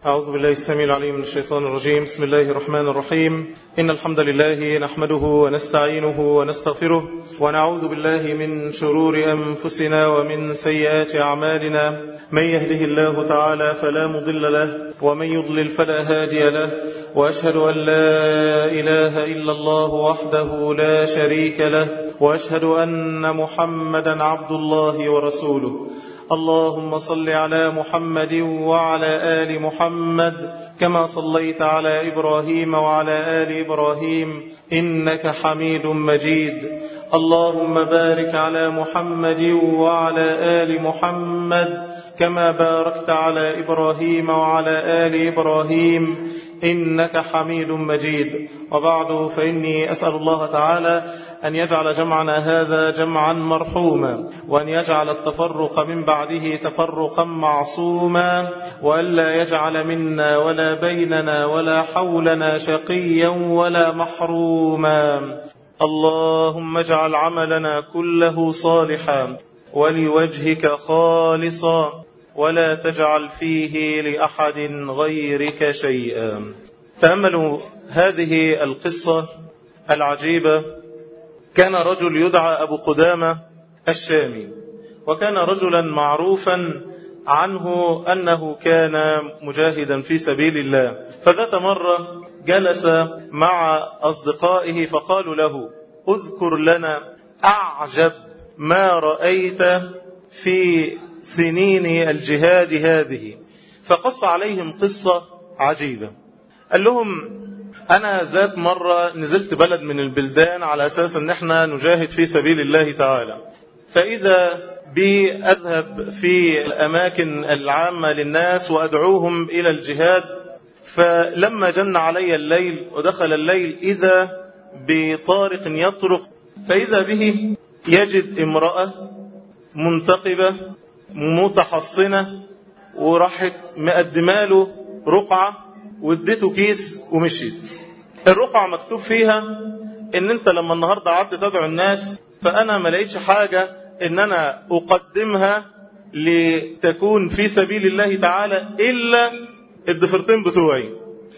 أعوذ بالله السميع العليم من الشيطان الرجيم بسم الله الرحمن الرحيم إن الحمد لله نحمده ونستعينه ونستغفره ونعوذ بالله من شرور أنفسنا ومن سيئات أعمالنا من يهده الله تعالى فلا مضل له ومن يضلل فلا هادي له وأشهد أن لا إله إلا الله وحده لا شريك له وأشهد أن محمدا عبد الله ورسوله اللهم صل على محمد وعلى آل محمد كما صليت على إبراهيم وعلى آل إبراهيم إنك حميد مجيد اللهم بارك على محمد وعلى آل محمد كما باركت على إبراهيم وعلى آل إبراهيم إنك حميد مجيد وبعد فإني أسأل الله تعالى أن يجعل جمعنا هذا جمعا مرحوما وأن يجعل التفرق من بعده تفرقا معصوما وألا يجعل منا ولا بيننا ولا حولنا شقيا ولا محروما اللهم اجعل عملنا كله صالحا ولوجهك خالصا ولا تجعل فيه لأحد غيرك شيئا تأملوا هذه القصة العجيبة كان رجل يدعى أبو قدامة الشامي وكان رجلا معروفا عنه أنه كان مجاهدا في سبيل الله فذات مرة جلس مع أصدقائه فقالوا له اذكر لنا أعجب ما رأيت في سنين الجهاد هذه فقص عليهم قصة عجيبة قال لهم أنا ذات مرة نزلت بلد من البلدان على أساس أن احنا نجاهد في سبيل الله تعالى فإذا بي أذهب في الأماكن العامة للناس وأدعوهم إلى الجهاد فلما جن علي الليل ودخل الليل إذا بطارق يطرق فإذا به يجد امرأة منتقبة متحصنة وراحت مقدماله رقعة واديته كيس ومشيت الرقعة مكتوب فيها ان انت لما النهاردة قعدت تدعو الناس فانا ما لقيتش حاجة ان انا اقدمها لتكون في سبيل الله تعالى الا الضفرتين بتوعي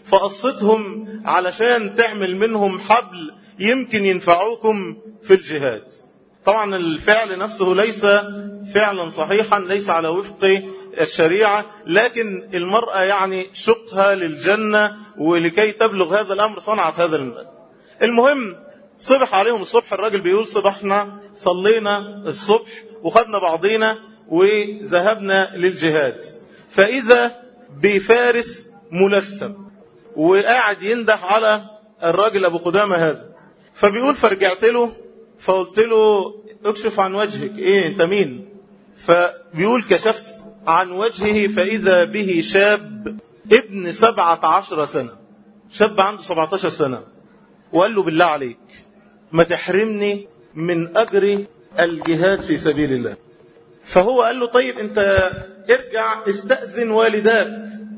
فقصتهم علشان تعمل منهم حبل يمكن ينفعوكم في الجهاد طبعا الفعل نفسه ليس فعلا صحيحا ليس على وفق الشريعة لكن المرأة يعني شقها للجنة ولكي تبلغ هذا الأمر صنعت هذا المال المهم صبح عليهم الصبح الراجل بيقول صبحنا صلينا الصبح وخدنا بعضينا وذهبنا للجهاد فإذا بفارس ملثم وقاعد ينده على الراجل أبو قدامة هذا فبيقول فرجعت له فقلت له اكشف عن وجهك ايه انت مين فبيقول كشفت عن وجهه فإذا به شاب ابن سبعة عشر سنة شاب عنده سبعة عشر سنة وقال له بالله عليك ما تحرمني من أجر الجهاد في سبيل الله فهو قال له طيب انت ارجع استأذن والداك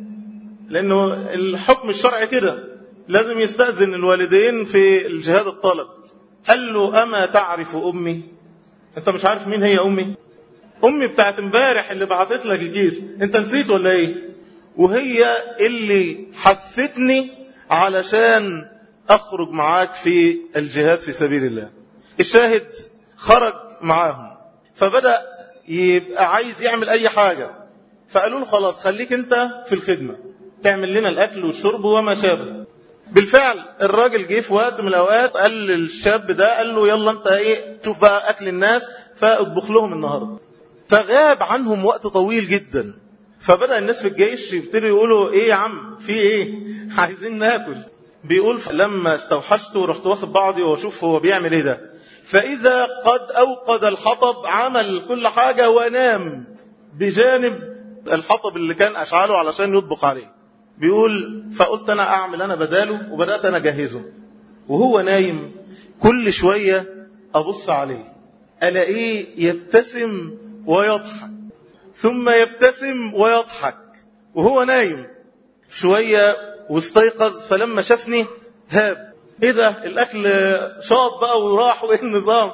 لأنه الحكم الشرعي كده لازم يستأذن الوالدين في الجهاد الطلب قال له أما تعرف أمي انت مش عارف مين هي أمي امي بتاعت امبارح اللي بعتت لك الكيس انت نسيت ولا ايه وهي اللي حثتني علشان اخرج معاك في الجهاد في سبيل الله الشاهد خرج معاهم فبدأ يبقى عايز يعمل اي حاجة فقالوا له خلاص خليك انت في الخدمة تعمل لنا الاكل والشرب وما شابه بالفعل الراجل جه في وقت من الاوقات قال للشاب ده قال له يلا انت ايه شوف بقى اكل الناس فاطبخ لهم النهارده فغاب عنهم وقت طويل جدا فبدأ الناس في الجيش يبتدوا يقولوا ايه يا عم في ايه عايزين ناكل بيقول لما استوحشت ورحت واخد بعضي واشوف هو بيعمل ايه ده فاذا قد اوقد الحطب عمل كل حاجة ونام بجانب الحطب اللي كان اشعله علشان يطبخ عليه بيقول فقلت انا اعمل انا بداله وبدأت انا اجهزه وهو نايم كل شوية ابص عليه الاقيه يبتسم ويضحك ثم يبتسم ويضحك وهو نايم شوية واستيقظ فلما شافني هاب ايه ده الاكل شاط بقى وراح وايه النظام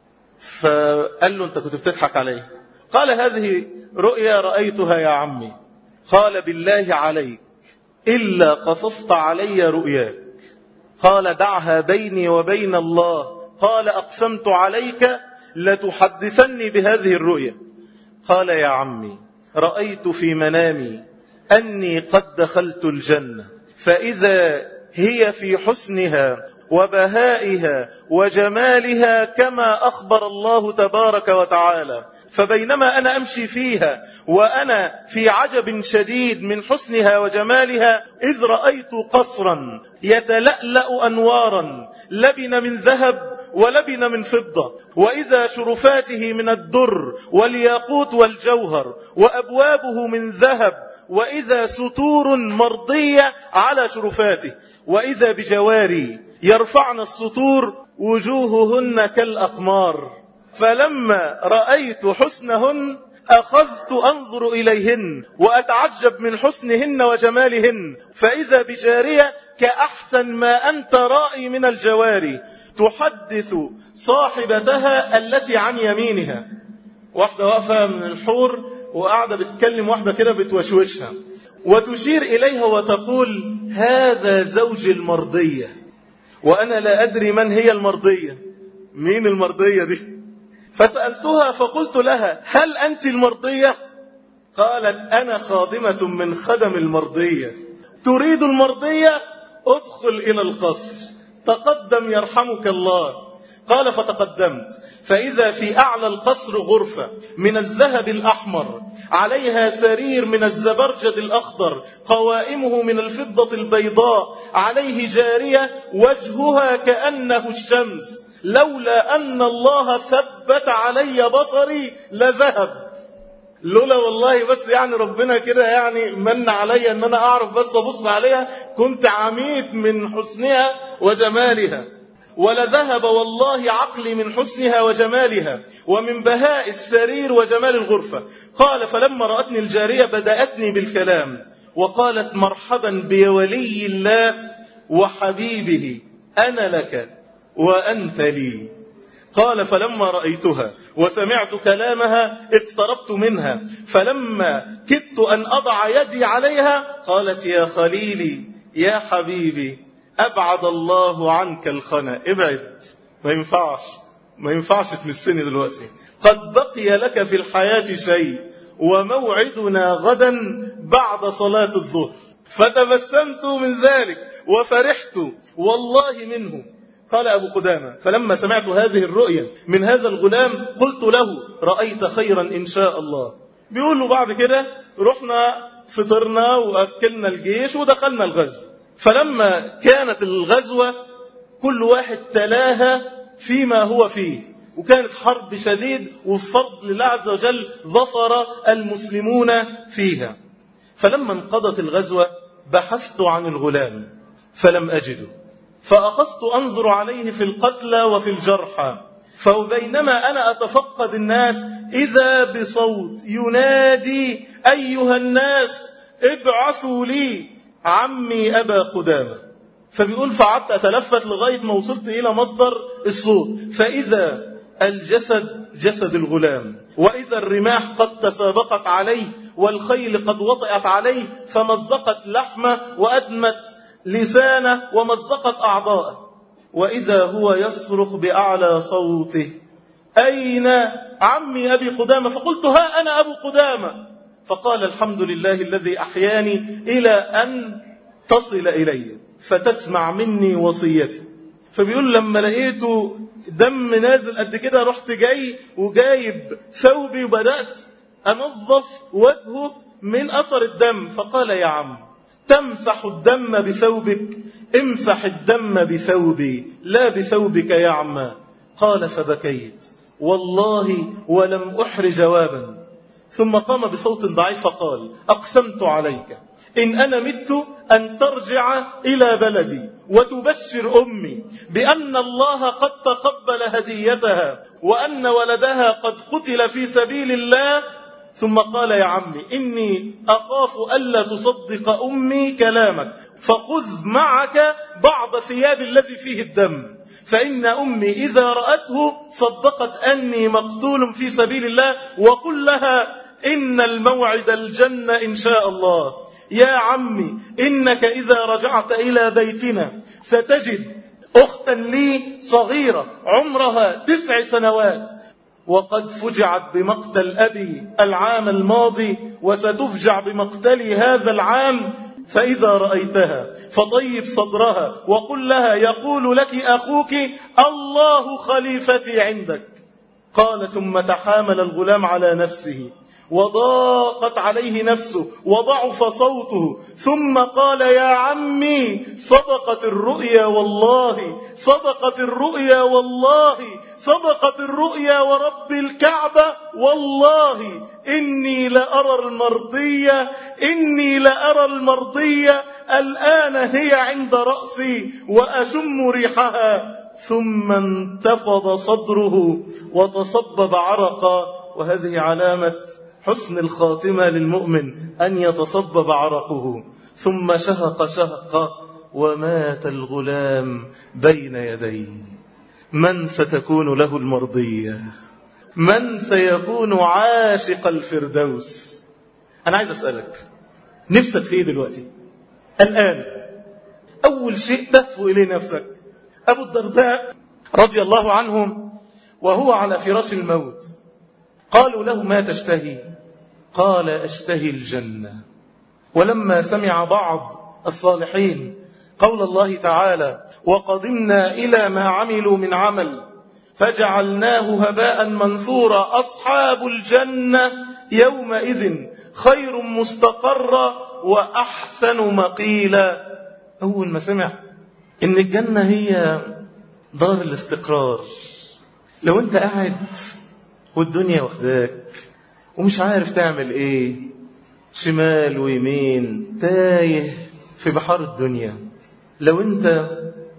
فقال له انت كنت بتضحك عليه قال هذه رؤيا رأيتها يا عمي قال بالله عليك إلا قصصت علي رؤياك قال دعها بيني وبين الله قال أقسمت عليك لتحدثني بهذه الرؤيا قال يا عمي رأيت في منامي أني قد دخلت الجنة فإذا هي في حسنها وبهائها وجمالها كما أخبر الله تبارك وتعالى فبينما أنا أمشي فيها وأنا في عجب شديد من حسنها وجمالها إذ رأيت قصرا يتلألأ أنوارا لبن من ذهب ولبن من فضة وإذا شرفاته من الدر والياقوت والجوهر وأبوابه من ذهب وإذا ستور مرضية على شرفاته وإذا بجواري يرفعن السطور وجوههن كالأقمار فلما رأيت حسنهن أخذت أنظر إليهن وأتعجب من حسنهن وجمالهن فإذا بجارية كأحسن ما أنت رائي من الجواري تحدث صاحبتها التي عن يمينها واحدة واقفة من الحور وقاعدة بتكلم واحدة كده بتوشوشها وتشير إليها وتقول هذا زوج المرضية وأنا لا أدري من هي المرضية مين المرضية دي فسألتها فقلت لها هل أنت المرضية قالت أنا خادمة من خدم المرضية تريد المرضية ادخل إلى القصر تقدم يرحمك الله قال فتقدمت فإذا في أعلى القصر غرفة من الذهب الأحمر عليها سرير من الزبرجد الأخضر قوائمه من الفضة البيضاء عليه جارية وجهها كأنه الشمس لولا أن الله ثبت علي بصري لذهب لولا والله بس يعني ربنا كده يعني من علي ان انا اعرف بس ابص عليها كنت عميت من حسنها وجمالها ولذهب والله عقلي من حسنها وجمالها ومن بهاء السرير وجمال الغرفة قال فلما رأتني الجارية بدأتني بالكلام وقالت مرحبا بولي الله وحبيبه أنا لك وأنت لي قال فلما رأيتها وسمعت كلامها اقتربت منها فلما كدت أن أضع يدي عليها قالت يا خليلي يا حبيبي أبعد الله عنك الخنا ابعد ما ينفعش ما ينفعش تمسني دلوقتي قد بقي لك في الحياة شيء وموعدنا غدا بعد صلاة الظهر فتبسمت من ذلك وفرحت والله منه قال أبو قدامة فلما سمعت هذه الرؤيا من هذا الغلام قلت له رأيت خيرا إن شاء الله بيقول له بعد كده رحنا فطرنا وأكلنا الجيش ودخلنا الغزو فلما كانت الغزوة كل واحد تلاها فيما هو فيه وكانت حرب شديد وبفضل الله عز وجل ظفر المسلمون فيها فلما انقضت الغزوة بحثت عن الغلام فلم أجده فأخذت أنظر عليه في القتلى وفي الجرحى فبينما أنا أتفقد الناس إذا بصوت ينادي أيها الناس ابعثوا لي عمي أبا قدامة فبيقول فعدت أتلفت لغاية ما وصلت إلى مصدر الصوت فإذا الجسد جسد الغلام وإذا الرماح قد تسابقت عليه والخيل قد وطئت عليه فمزقت لحمه وأدمت لسانه ومزقت أعضاءه وإذا هو يصرخ بأعلى صوته أين عمي أبي قدامة فقلت ها أنا أبو قدامة فقال الحمد لله الذي أحياني إلى أن تصل إلي فتسمع مني وصيتي فبيقول لما لقيته دم نازل قد كده رحت جاي وجايب ثوبي وبدأت أنظف وجهه من أثر الدم فقال يا عم تمسح الدم بثوبك امسح الدم بثوبي لا بثوبك يا عم قال فبكيت والله ولم أحر جوابا ثم قام بصوت ضعيف فقال أقسمت عليك إن أنا مت أن ترجع إلى بلدي وتبشر أمي بأن الله قد تقبل هديتها وأن ولدها قد قتل في سبيل الله ثم قال يا عمي إني أخاف ألا تصدق أمي كلامك فخذ معك بعض ثياب الذي فيه الدم فإن أمي إذا رأته صدقت أني مقتول في سبيل الله وقل لها إن الموعد الجنة إن شاء الله يا عمي إنك إذا رجعت إلى بيتنا ستجد أختا لي صغيرة عمرها تسع سنوات وقد فجعت بمقتل أبي العام الماضي وستفجع بمقتلي هذا العام فإذا رأيتها فطيب صدرها وقل لها يقول لك أخوك الله خليفتي عندك قال ثم تحامل الغلام على نفسه وضاقت عليه نفسه وضعف صوته ثم قال يا عمي صدقت الرؤيا والله صدقت الرؤيا والله صدقت الرؤيا ورب الكعبة والله إني لأرى المرضية إني لأرى المرضية الآن هي عند رأسي وأشم ريحها ثم انتفض صدره وتصبب عرقا وهذه علامة حسن الخاتمة للمؤمن أن يتصبب عرقه ثم شهق شهقا ومات الغلام بين يديه من ستكون له المرضية من سيكون عاشق الفردوس أنا عايز أسألك نفسك في إيه دلوقتي الآن أول شيء تهفو إليه نفسك أبو الدرداء رضي الله عنه وهو على فراش الموت قالوا له ما تشتهي قال أشتهي الجنة ولما سمع بعض الصالحين قول الله تعالى وقدمنا إلى ما عملوا من عمل فجعلناه هباء منثورا أصحاب الجنة يومئذ خير مستقرا وأحسن مقيلا أول ما سمع إن الجنة هي دار الاستقرار لو أنت قاعد والدنيا واخداك ومش عارف تعمل ايه شمال ويمين تايه في بحار الدنيا لو انت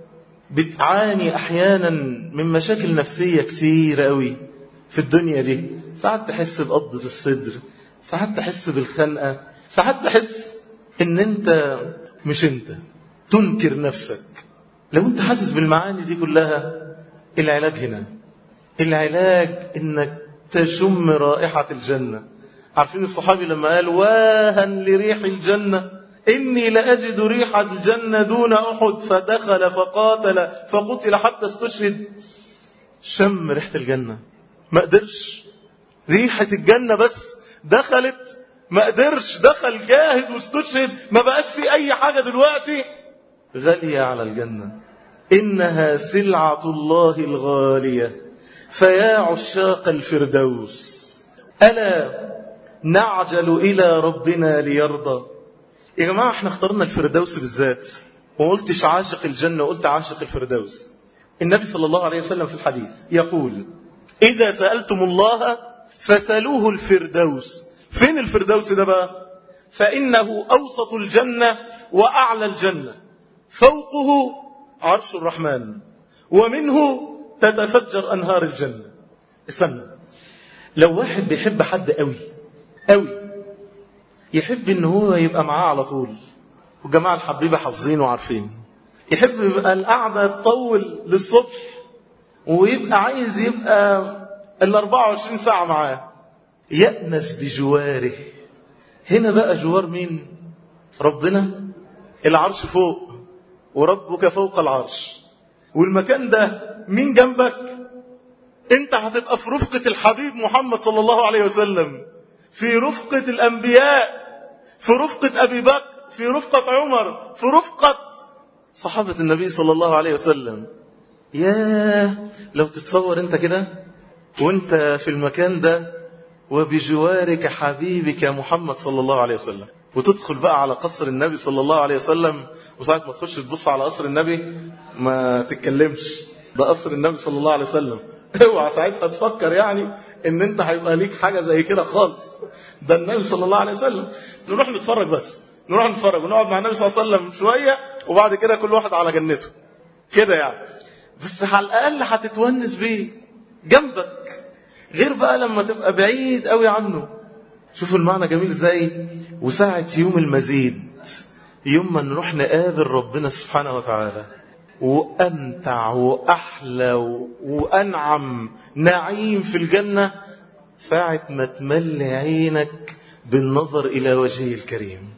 بتعاني احيانا من مشاكل نفسية كتير قوي في الدنيا دي ساعات تحس بقبضة الصدر ساعات تحس بالخنقة ساعات تحس ان انت مش انت تنكر نفسك لو انت حاسس بالمعاني دي كلها العلاج هنا العلاج انك تشم رائحة الجنة عارفين الصحابي لما قال واها لريح الجنة إني لأجد ريح الجنة دون أحد فدخل فقاتل فقتل حتى استشهد شم ريحة الجنة ما قدرش ريحة الجنة بس دخلت ما قدرش دخل جاهد واستشهد ما بقاش في أي حاجة دلوقتي غالية على الجنة إنها سلعة الله الغالية فيا عشاق الفردوس ألا نعجل إلى ربنا ليرضى يا جماعة احنا اخترنا الفردوس بالذات وما قلتش عاشق الجنة وقلت عاشق الفردوس النبي صلى الله عليه وسلم في الحديث يقول إذا سألتم الله فسألوه الفردوس فين الفردوس ده بقى فإنه أوسط الجنة وأعلى الجنة فوقه عرش الرحمن ومنه تتفجر أنهار الجنة استنى لو واحد بيحب حد قوي قوي يحب ان هو يبقى معاه على طول والجماعة الحبيبة حافظين وعارفين يحب يبقى القعدة تطول للصبح ويبقى عايز يبقى ال 24 ساعة معاه يأنس بجواره هنا بقى جوار مين ربنا العرش فوق وربك فوق العرش والمكان ده مين جنبك انت هتبقى في رفقة الحبيب محمد صلى الله عليه وسلم في رفقة الأنبياء في رفقة أبي بكر في رفقة عمر في رفقة صحابة النبي صلى الله عليه وسلم يا لو تتصور انت كده وانت في المكان ده وبجوارك حبيبك محمد صلى الله عليه وسلم وتدخل بقى على قصر النبي صلى الله عليه وسلم وساعة ما تخش تبص على قصر النبي ما تتكلمش ده قصر النبي صلى الله عليه وسلم اوعى ساعتها تفكر يعني ان انت هيبقى ليك حاجة زي كده خالص ده النبي صلى الله عليه وسلم نروح نتفرج بس نروح نتفرج ونقعد مع النبي صلى الله عليه وسلم شوية وبعد كده كل واحد على جنته كده يعني بس على الأقل هتتونس بيه جنبك غير بقى لما تبقى بعيد قوي عنه شوفوا المعنى جميل ازاي وساعة يوم المزيد يوم ما نروح نقابل ربنا سبحانه وتعالى وأمتع وأحلى وأنعم نعيم في الجنة ساعة ما تملي عينك بالنظر إلى وجهه الكريم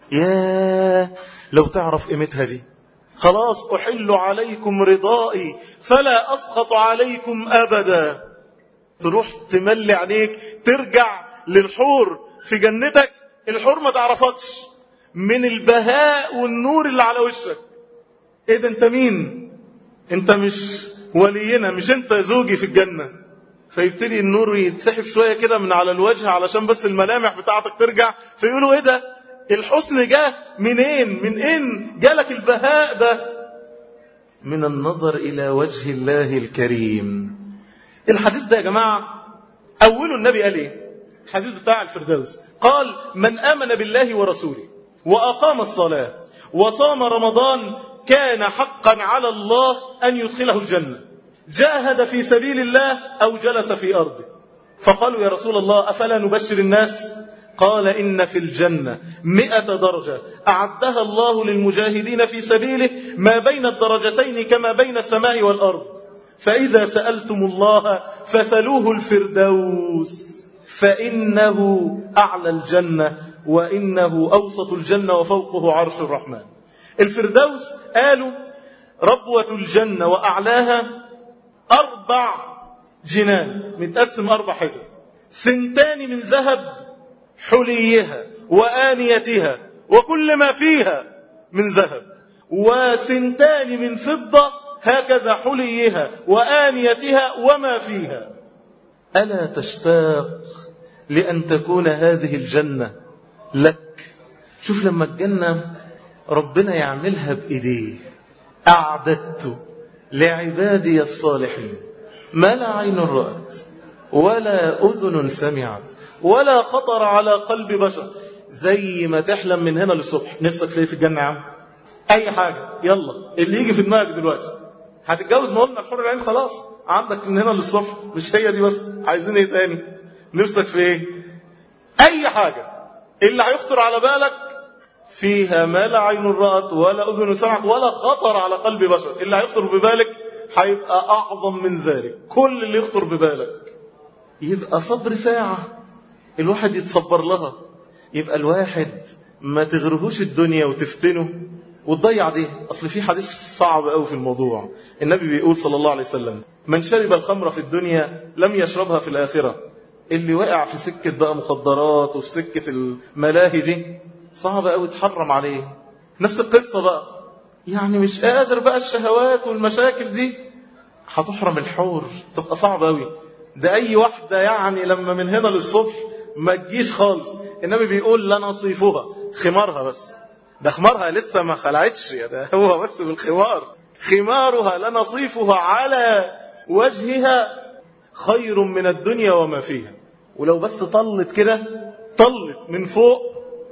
يا لو تعرف قيمتها دي خلاص أحل عليكم رضائي فلا أسخط عليكم أبدا تروح تملي عينيك ترجع للحور في جنتك الحور ما تعرفكش من البهاء والنور اللي على وشك ايه ده انت مين انت مش ولينا مش انت زوجي في الجنة فيبتدي النور يتسحب شوية كده من على الوجه علشان بس الملامح بتاعتك ترجع فيقولوا ايه ده الحسن جه منين من اين جالك البهاء ده من النظر الى وجه الله الكريم الحديث ده يا جماعة اوله النبي قال ايه الحديث بتاع الفردوس قال من امن بالله ورسوله واقام الصلاة وصام رمضان كان حقا على الله ان يدخله الجنة جاهد في سبيل الله او جلس في ارضه فقالوا يا رسول الله افلا نبشر الناس قال إن في الجنة مئة درجة أعدها الله للمجاهدين في سبيله ما بين الدرجتين كما بين السماء والأرض فإذا سألتم الله فسلوه الفردوس فإنه أعلى الجنة وإنه أوسط الجنة وفوقه عرش الرحمن الفردوس قالوا ربوة الجنة وأعلاها أربع جنان متقسم أربع حتت ثنتان من ذهب حليها وآنيتها وكل ما فيها من ذهب وثنتان من فضة هكذا حليها وآنيتها وما فيها ألا تشتاق لأن تكون هذه الجنة لك شوف لما الجنة ربنا يعملها بإيديه أعددت لعبادي الصالحين ما لا عين رأت ولا أذن سمعت ولا خطر على قلب بشر زي ما تحلم من هنا للصبح نفسك في في الجنة يا عم أي حاجة يلا اللي يجي في دماغك دلوقتي هتتجوز ما قلنا الحر العين خلاص عندك من هنا للصبح مش هي دي بس عايزين ايه تاني نفسك في ايه اي حاجة اللي هيخطر على بالك فيها ما لا عين رأت ولا أذن سمعت ولا خطر على قلب بشر اللي هيخطر ببالك هيبقى أعظم من ذلك كل اللي يخطر ببالك يبقى صبر ساعة الواحد يتصبر لها يبقى الواحد ما تغرهوش الدنيا وتفتنه وتضيع دي أصل في حديث صعب قوي في الموضوع النبي بيقول صلى الله عليه وسلم من شرب الخمر في الدنيا لم يشربها في الآخرة اللي وقع في سكة بقى مخدرات وفي سكة الملاهي دي صعب قوي تحرم عليه نفس القصة بقى يعني مش قادر بقى الشهوات والمشاكل دي هتحرم الحور تبقى صعب قوي ده أي واحدة يعني لما من هنا للصبح ما تجيش خالص النبي بيقول لا نصيفها خمارها بس ده خمارها لسه ما خلعتش يا ده هو بس بالخمار خمارها لنصيفها على وجهها خير من الدنيا وما فيها ولو بس طلت كده طلت من فوق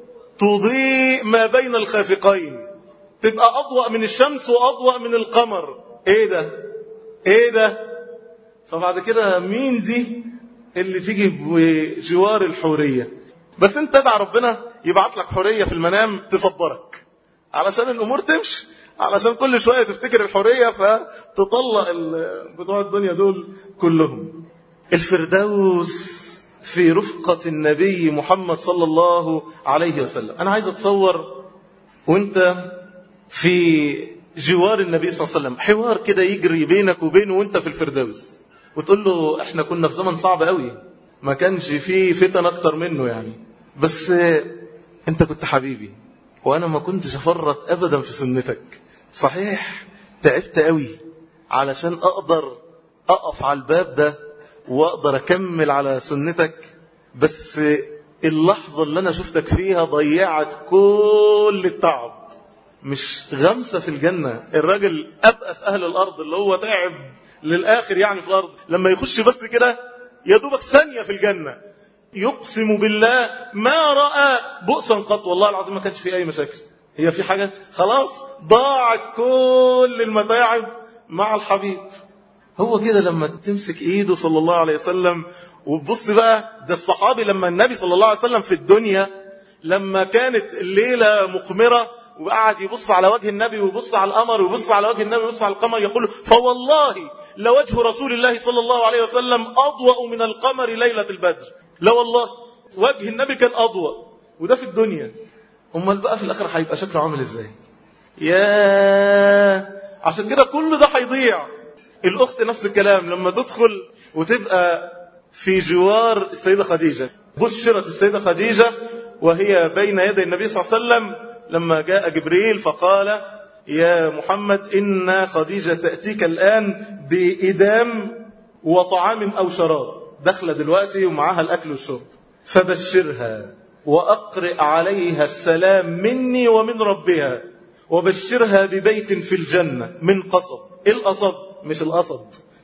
تضيء ما بين الخافقين تبقى أضوأ من الشمس وأضوأ من القمر ايه ده ايه ده فبعد كده مين دي اللي تيجي بجوار الحورية بس انت تدعى ربنا يبعت لك حورية في المنام تصبرك علشان الامور تمشي علشان كل شوية تفتكر الحورية فتطلق بتوع الدنيا دول كلهم الفردوس في رفقة النبي محمد صلى الله عليه وسلم أنا عايز أتصور وانت في جوار النبي صلى الله عليه وسلم حوار كده يجري بينك وبينه وانت في الفردوس وتقول له احنا كنا في زمن صعب قوي ما كانش فيه فتن اكتر منه يعني بس انت كنت حبيبي وانا ما كنتش افرط ابدا في سنتك صحيح تعبت قوي علشان اقدر اقف على الباب ده واقدر اكمل على سنتك بس اللحظة اللي انا شفتك فيها ضيعت كل التعب مش غمسة في الجنة الراجل أبأس أهل الأرض اللي هو تعب للآخر يعني في الأرض لما يخش بس كده يا دوبك ثانية في الجنة يقسم بالله ما رأى بؤسا قط والله العظيم ما كانش في أي مشاكل هي في حاجة خلاص ضاعت كل المتاعب مع الحبيب هو كده لما تمسك ايده صلى الله عليه وسلم وتبص بقى ده الصحابي لما النبي صلى الله عليه وسلم في الدنيا لما كانت الليلة مقمرة وقعد يبص على وجه النبي ويبص على القمر ويبص على وجه النبي ويبص على القمر يقول فوالله لوجه رسول الله صلى الله عليه وسلم أضوأ من القمر ليلة البدر لا والله وجه النبي كان أضوأ وده في الدنيا امال بقى في الاخر هيبقى شكله عامل ازاي يا عشان كده كل ده هيضيع الاخت نفس الكلام لما تدخل وتبقى في جوار السيدة خديجة بشرت السيدة خديجة وهي بين يدي النبي صلى الله عليه وسلم لما جاء جبريل فقال يا محمد إن خديجة تأتيك الآن بإدام وطعام أو شراب دخل دلوقتي ومعها الأكل والشرب فبشرها وأقرئ عليها السلام مني ومن ربها وبشرها ببيت في الجنة من قصب إيه القصب مش القصب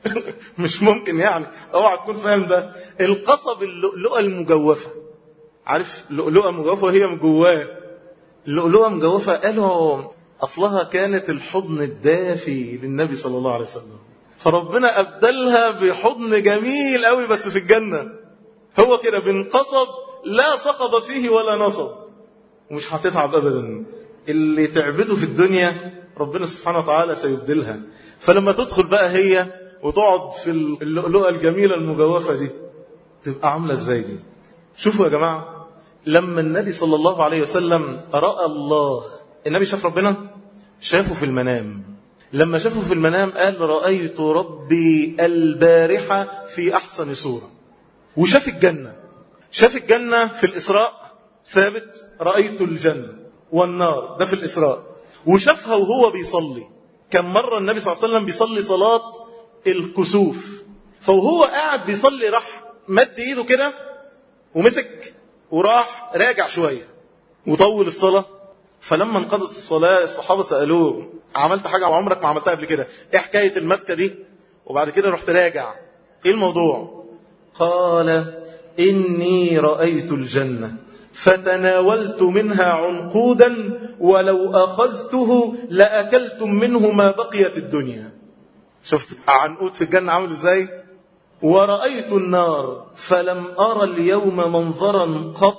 مش ممكن يعني اوعى تكون فاهم ده القصب اللؤلؤة المجوفة عارف اللؤلؤة المجوفة وهي من جواه اللؤلؤة المجوفة قالوا أصلها كانت الحضن الدافي للنبي صلى الله عليه وسلم فربنا أبدلها بحضن جميل قوي بس في الجنة هو كده بنقصب لا صخب فيه ولا نصب ومش هتتعب أبدا اللي تعبته في الدنيا ربنا سبحانه وتعالى سيبدلها فلما تدخل بقى هي وتقعد في اللؤلؤة الجميلة المجوفة دي تبقى عاملة ازاي دي شوفوا يا جماعة لما النبي صلى الله عليه وسلم رأى الله النبي شاف ربنا شافه في المنام لما شافه في المنام قال رأيت ربي البارحة في أحسن صورة وشاف الجنة شاف الجنة في الإسراء ثابت رأيت الجنة والنار ده في الإسراء وشافها وهو بيصلي كم مرة النبي صلى الله عليه وسلم بيصلي صلاة الكسوف فوهو قاعد بيصلي راح مد ايده كده ومسك وراح راجع شوية وطول الصلاة فلما انقضت الصلاة الصحابة سألوه عملت حاجة عمرك ما عملتها قبل كده ايه حكاية المسكة دي وبعد كده رحت راجع ايه الموضوع قال إني رأيت الجنة فتناولت منها عنقودا ولو أخذته لأكلتم منه ما بقي في الدنيا شفت عنقود في الجنة عامل ازاي ورأيت النار فلم أرى اليوم منظرا قط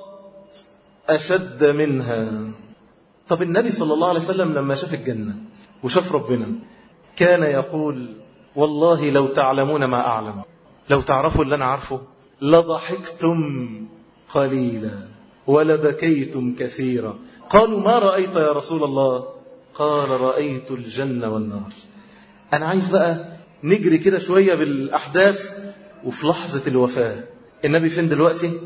أشد منها طب النبي صلى الله عليه وسلم لما شاف الجنة وشاف ربنا كان يقول والله لو تعلمون ما أعلم لو تعرفوا اللي أنا عارفه لضحكتم قليلا ولبكيتم كثيرا قالوا ما رأيت يا رسول الله قال رأيت الجنة والنار أنا عايز بقى نجري كده شوية بالأحداث وفي لحظة الوفاة النبي فين دلوقتي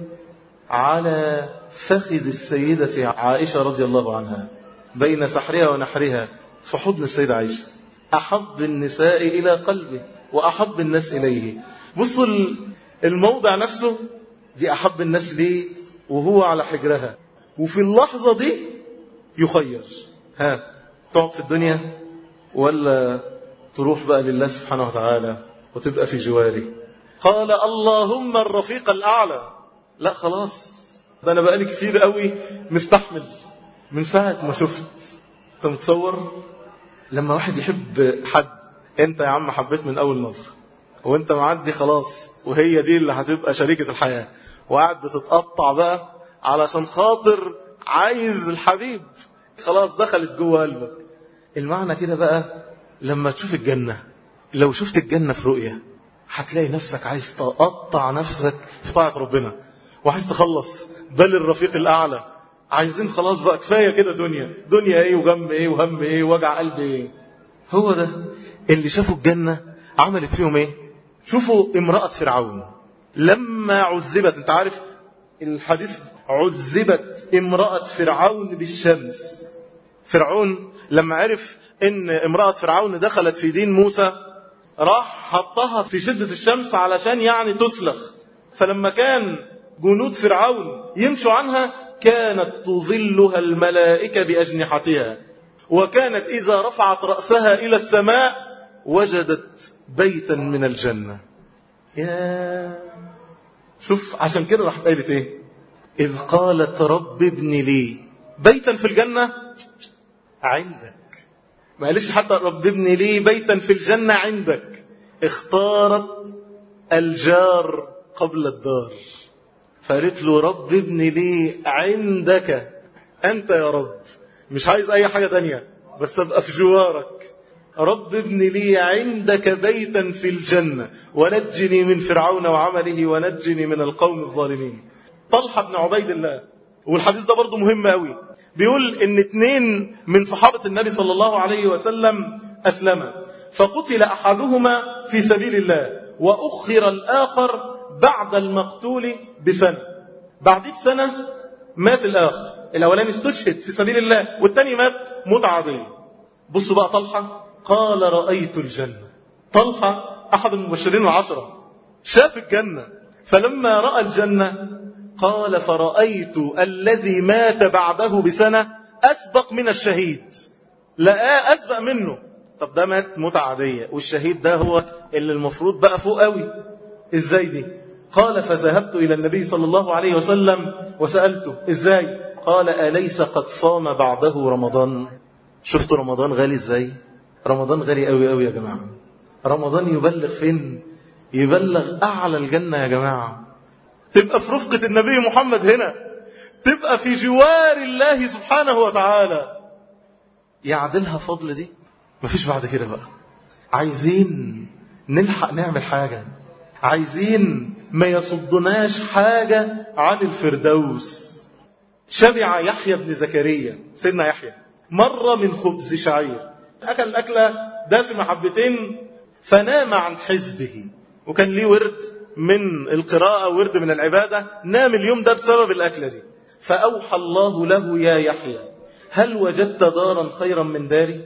على فخذ السيدة عائشة رضي الله عنها بين سحرها ونحرها في حضن السيدة عائشة أحب النساء إلى قلبه وأحب الناس إليه بصوا الموضع نفسه دي أحب الناس ليه وهو على حجرها وفي اللحظة دي يخير ها تقعد في الدنيا ولا تروح بقى لله سبحانه وتعالى وتبقى في جواره قال اللهم الرفيق الأعلى لا خلاص ده أنا بقالي كتير قوي مستحمل من ساعة ما شفت انت متصور لما واحد يحب حد انت يا عم حبيت من اول نظرة وانت معدي خلاص وهي دي اللي هتبقى شريكة الحياة وقاعد بتتقطع بقى علشان خاطر عايز الحبيب خلاص دخلت جوه قلبك المعنى كده بقى لما تشوف الجنة لو شفت الجنة في رؤية هتلاقي نفسك عايز تقطع نفسك في طاعة ربنا وعايز تخلص بل الرفيق الأعلى عايزين خلاص بقى كفاية كده دنيا دنيا ايه وغم ايه وهم ايه ووجع قلب ايه هو ده اللي شافوا الجنة عملت فيهم ايه شوفوا امرأة فرعون لما عذبت انت عارف الحديث عذبت امرأة فرعون بالشمس فرعون لما عرف ان امرأة فرعون دخلت في دين موسى راح حطها في شدة الشمس علشان يعني تسلخ فلما كان جنود فرعون يمشوا عنها كانت تظلها الملائكة بأجنحتها وكانت إذا رفعت رأسها إلى السماء وجدت بيتا من الجنة يا شوف عشان كده راح قالت ايه إذ قالت رب ابن لي بيتا في الجنة عندك ما قالش حتى رب ابن لي بيتا في الجنة عندك اختارت الجار قبل الدار فقالت له رب ابن لي عندك أنت يا رب مش عايز أي حاجة تانية بس أبقى في جوارك رب ابن لي عندك بيتا في الجنة ونجني من فرعون وعمله ونجني من القوم الظالمين طلحة بن عبيد الله والحديث ده برضه مهم قوي بيقول ان اتنين من صحابة النبي صلى الله عليه وسلم أسلما فقتل أحدهما في سبيل الله وأخر الآخر بعد المقتول بسنة بعدين سنة مات الآخر الأولاني استشهد في سبيل الله والتاني مات موت عادية بصوا بقى طلحة قال رأيت الجنة طلحة أحد المبشرين العشرة شاف الجنة فلما رأى الجنة قال فرأيت الذي مات بعده بسنة أسبق من الشهيد لقاه أسبق منه طب ده مات موت عادية والشهيد ده هو اللي المفروض بقى فوق قوي ازاي دي قال فذهبت إلى النبي صلى الله عليه وسلم وسألته ازاي قال أليس قد صام بعده رمضان شفتوا رمضان غالي ازاي رمضان غالي قوي قوي يا جماعة رمضان يبلغ فين يبلغ أعلى الجنة يا جماعة تبقى في رفقة النبي محمد هنا تبقى في جوار الله سبحانه وتعالى يعدلها فضل دي مفيش بعد كده بقى عايزين نلحق نعمل حاجة عايزين ما يصدناش حاجة عن الفردوس شبع يحيى بن زكريا سيدنا يحيى مرة من خبز شعير أكل أكلة دسمة حبتين فنام عن حزبه وكان ليه ورد من القراءة ورد من العبادة نام اليوم ده بسبب الأكلة دي فأوحى الله له يا يحيى هل وجدت دارا خيرا من داري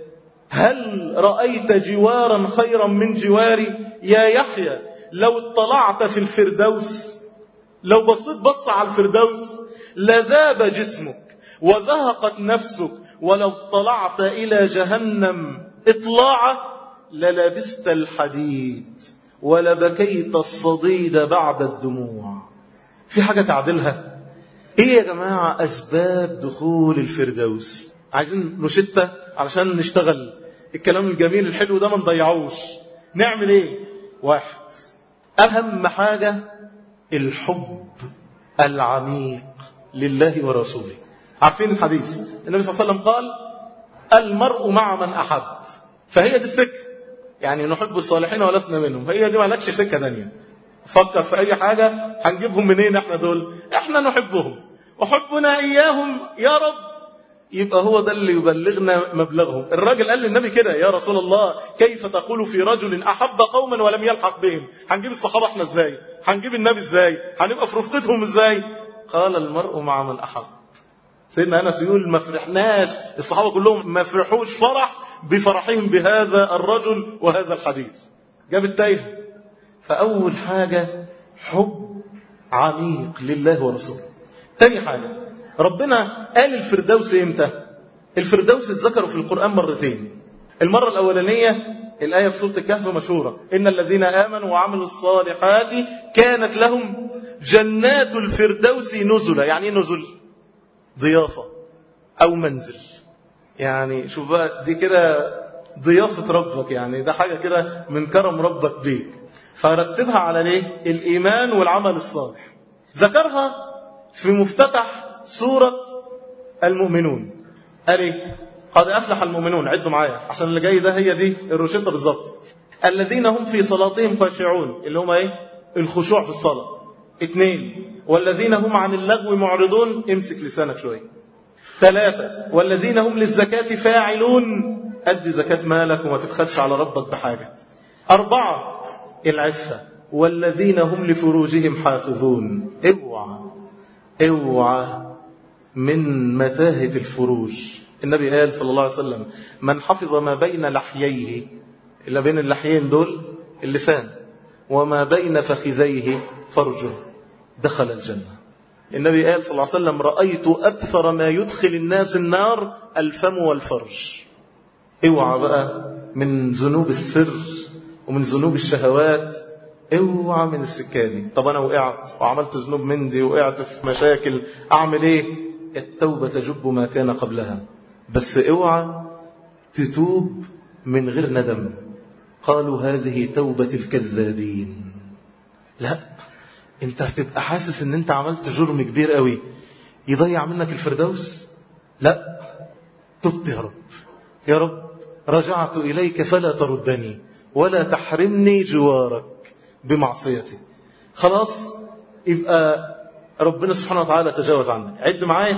هل رأيت جوارا خيرا من جواري يا يحيى لو اطلعت في الفردوس لو بصيت بص على الفردوس لذاب جسمك وذهقت نفسك ولو اطلعت إلى جهنم اطلاعة للبست الحديد ولبكيت الصديد بعد الدموع في حاجة تعدلها ايه يا جماعة اسباب دخول الفردوس عايزين روشتة علشان نشتغل الكلام الجميل الحلو ده ما نضيعوش نعمل ايه واحد اهم حاجة الحب العميق لله ورسوله عارفين الحديث النبي صلى الله عليه وسلم قال المرء مع من احب فهي دي السكه يعني نحب الصالحين ولسنا منهم هي دي مالكش سكه ثانيه فكر في اي حاجه هنجيبهم منين احنا دول احنا نحبهم وحبنا اياهم يا رب يبقى هو ده اللي يبلغنا مبلغهم الراجل قال للنبي كده يا رسول الله كيف تقول في رجل أحب قوما ولم يلحق بهم هنجيب الصحابة احنا ازاي هنجيب النبي ازاي هنبقى في رفقتهم ازاي قال المرء مع من أحب سيدنا أنس يقول ما فرحناش الصحابة كلهم ما فرحوش فرح بفرحهم بهذا الرجل وهذا الحديث جاب التايه فأول حاجة حب عميق لله ورسوله تاني حاجة ربنا قال الفردوس امتى الفردوس اتذكروا في القرآن مرتين المرة الأولانية الآية في سورة الكهف مشهورة إن الذين آمنوا وعملوا الصالحات كانت لهم جنات الفردوس نزلا يعني ايه نزل ضيافة أو منزل يعني شوف بقى دي كده ضيافة ربك يعني ده حاجة كده من كرم ربك بيك فرتبها على ليه الإيمان والعمل الصالح ذكرها في مفتتح سورة المؤمنون قال ايه قد أفلح المؤمنون عدوا معايا عشان اللي جاي ده هي دي الروشته بالظبط الذين هم في صلاتهم خاشعون اللي هم ايه الخشوع في الصلاة اثنين والذين هم عن اللغو معرضون امسك لسانك شوية ثلاثة والذين هم للزكاة فاعلون أدي زكاة مالك وما تبخلش على ربك بحاجة أربعة العفة والذين هم لفروجهم حافظون اوعى اوعى من متاهة الفروج النبي قال صلى الله عليه وسلم من حفظ ما بين لحييه إلا بين اللحيين دول اللسان وما بين فخذيه فرجه دخل الجنة النبي قال صلى الله عليه وسلم رأيت أكثر ما يدخل الناس النار الفم والفرج اوعى بقى من ذنوب السر ومن ذنوب الشهوات اوعى من السكة طب انا وقعت وعملت ذنوب من دي وقعت في مشاكل اعمل ايه التوبة تجب ما كان قبلها بس اوعى تتوب من غير ندم قالوا هذه توبة الكذابين لا انت هتبقى حاسس ان انت عملت جرم كبير قوي يضيع منك الفردوس لا تبت يا رب يا رب رجعت إليك فلا تردني ولا تحرمني جوارك بمعصيتي خلاص يبقى ربنا سبحانه وتعالى تجاوز عنك عد معايا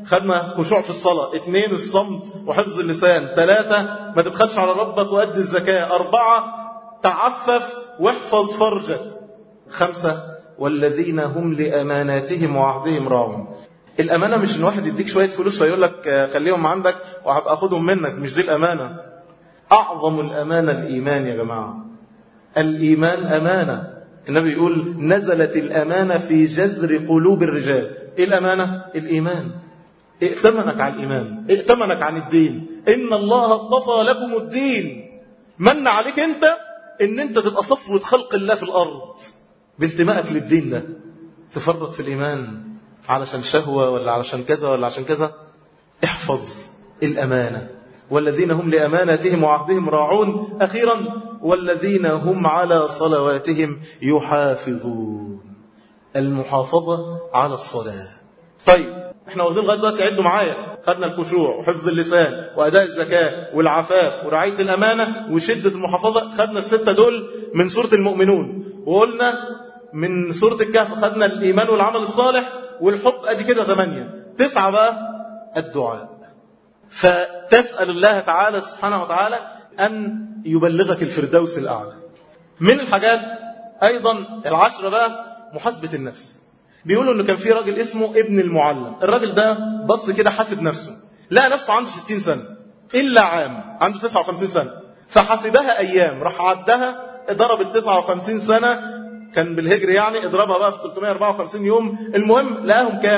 خدنا خشوع في الصلاة اثنين الصمت وحفظ اللسان ثلاثة ما تبخلش على ربك وأدي الزكاة أربعة تعفف واحفظ فرجك خمسة والذين هم لأماناتهم وعهدهم راعون الأمانة مش إن واحد يديك شوية فلوس فيقول لك خليهم عندك وهبقى أخدهم منك مش دي الأمانة أعظم الأمانة الإيمان يا جماعة الإيمان أمانة النبي يقول نزلت الأمانة في جذر قلوب الرجال إيه الأمانة؟ الإيمان ائتمنك على الإيمان ائتمنك عن الدين إن الله اصطفى لكم الدين من عليك أنت إن أنت تبقى صفوة خلق الله في الأرض بانتمائك للدين ده تفرط في الإيمان علشان شهوة ولا علشان كذا ولا عشان كذا احفظ الأمانة والذين هم لأمانتهم وعهدهم راعون أخيرا والذين هم على صلواتهم يحافظون المحافظة على الصلاة طيب احنا واخدين لغايه دلوقتي عدوا معايا خدنا الخشوع وحفظ اللسان واداء الزكاه والعفاف ورعايه الامانه وشده المحافظه خدنا السته دول من سوره المؤمنون وقلنا من سوره الكهف خدنا الايمان والعمل الصالح والحب ادي كده ثمانيه تسعه بقى الدعاء فتسال الله تعالى سبحانه وتعالى ان يبلغك الفردوس الاعلى من الحاجات ايضا العشره بقى محاسبه النفس بيقولوا انه كان في راجل اسمه ابن المعلم الراجل ده بص كده حاسب نفسه لقى نفسه عنده 60 سنة إلا عام عنده 59 سنة فحسبها أيام راح عدها ضرب ال 59 سنة كان بالهجر يعني اضربها بقى في 354 يوم المهم لقاهم كام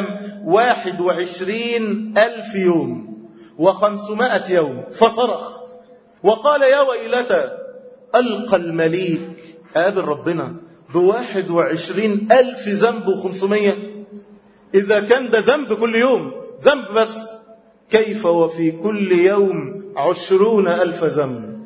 21 ألف يوم و500 يوم فصرخ وقال يا ويلتى ألقى المليك قابل ربنا بواحد وعشرين ألف ذنب وخمسمية إذا كان ده ذنب كل يوم ذنب بس كيف وفي كل يوم عشرون ألف ذنب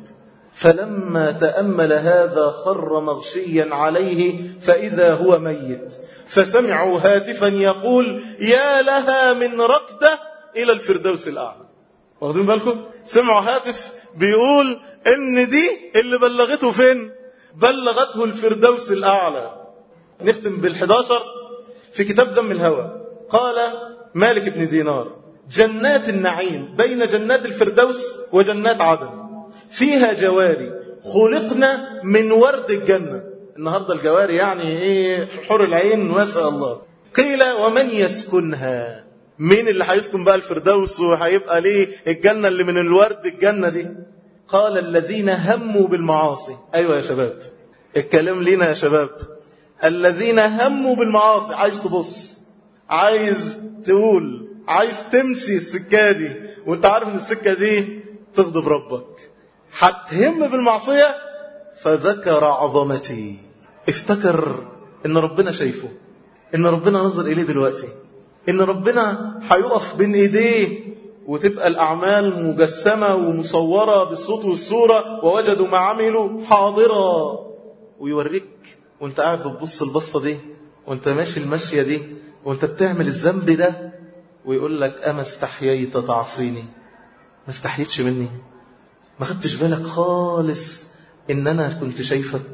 فلما تأمل هذا خر مغشيا عليه فإذا هو ميت فسمعوا هاتفا يقول يا لها من ركدة إلى الفردوس الأعلى واخدين بالكم سمعوا هاتف بيقول ان دي اللي بلغته فين بلغته الفردوس الأعلى نختم بالحداشر في كتاب ذم الهوى قال مالك بن دينار جنات النعيم بين جنات الفردوس وجنات عدن فيها جواري خلقنا من ورد الجنة النهاردة الجواري يعني ايه حور العين ما شاء الله قيل ومن يسكنها مين اللي هيسكن بقى الفردوس وهيبقى ليه الجنة اللي من الورد الجنة دي قال الذين هموا بالمعاصي أيوة يا شباب الكلام لينا يا شباب الذين هموا بالمعاصي عايز تبص عايز تقول عايز تمشي السكة دي وانت عارف ان السكة دي تغضب ربك هتهم بالمعصية فذكر عظمتي افتكر ان ربنا شايفه ان ربنا نظر اليه دلوقتي ان ربنا هيقف بين ايديه وتبقى الأعمال مجسمة ومصورة بالصوت والصورة ووجدوا ما عملوا حاضرة ويوريك وانت قاعد بتبص البصة دي وانت ماشي المشية دي وانت بتعمل الذنب ده ويقول لك أما استحييت تعصيني ما استحيتش مني ما خدتش بالك خالص إن أنا كنت شايفك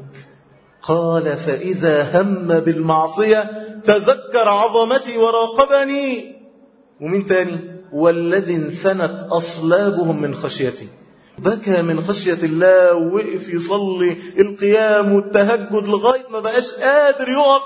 قال فإذا هم بالمعصية تذكر عظمتي وراقبني ومين تاني والذي انثنت أصلابهم من خشيته بكى من خشية الله ووقف يصلي القيام والتهجد لغاية ما بقاش قادر يقف